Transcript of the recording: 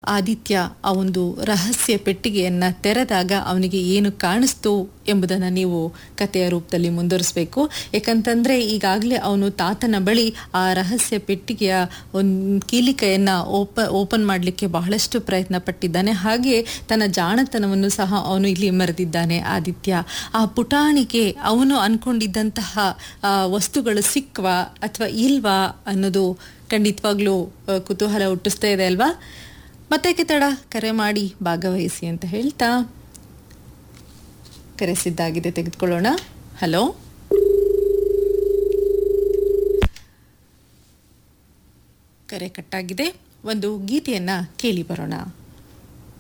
ಆದಿತ್ಯ ಆ ಒಂದು ರಹಸ್ಯ ಪೆಟ್ಟಿಗೆಯನ್ನ ತೆರೆದಾಗ ಅವನಿಗೆ ಏನು ಕಾಣಿಸ್ತು ಎಂಬುದನ್ನು ನೀವು ಕಥೆಯ ರೂಪದಲ್ಲಿ ಮುಂದುವರಿಸಬೇಕು ಯಾಕಂತಂದ್ರೆ ಈಗಾಗಲೇ ಅವನು ತಾತನ ಬಳಿ ಆ ರಹಸ್ಯ ಪೆಟ್ಟಿಗೆಯ ಒಂದು ಕೀಲಿಕೆಯನ್ನ ಓಪ ಓಪನ್ ಮಾಡಲಿಕ್ಕೆ ಬಹಳಷ್ಟು ಪ್ರಯತ್ನ ಪಟ್ಟಿದ್ದಾನೆ ಹಾಗೆ ತನ್ನ ಜಾಣತನವನ್ನು ಸಹ ಅವನು ಇಲ್ಲಿ ಮೆರೆದಿದ್ದಾನೆ ಆದಿತ್ಯ ಆ ಪುಟಾಣಿಗೆ ಅವನು ಅನ್ಕೊಂಡಿದ್ದಂತಹ ಆ, ವಸ್ತುಗಳು ಸಿಕ್ವಾ ಅಥವಾ ಇಲ್ವಾ ಅನ್ನೋದು ಖಂಡಿತವಾಗ್ಲೂ ಆ, ಕುತೂಹಲ ಹುಟ್ಟಿಸ್ತಾ ಇದೆ ಅಲ್ವಾ ಮತ್ತೆ ತಡ ಕರೆ ಮಾಡಿ ಭಾಗವಹಿಸಿ ಅಂತ ಹೇಳ್ತಾ ಕರೆ ಸಿದ್ಧಾಗಿದೆ ತೆಗೆದುಕೊಳ್ಳೋಣ ಹಲೋ ಕರೆ ಕಟ್ಟಾಗಿದೆ ಒಂದು ಗೀತೆಯನ್ನ ಕೇಳಿ ಬರೋಣ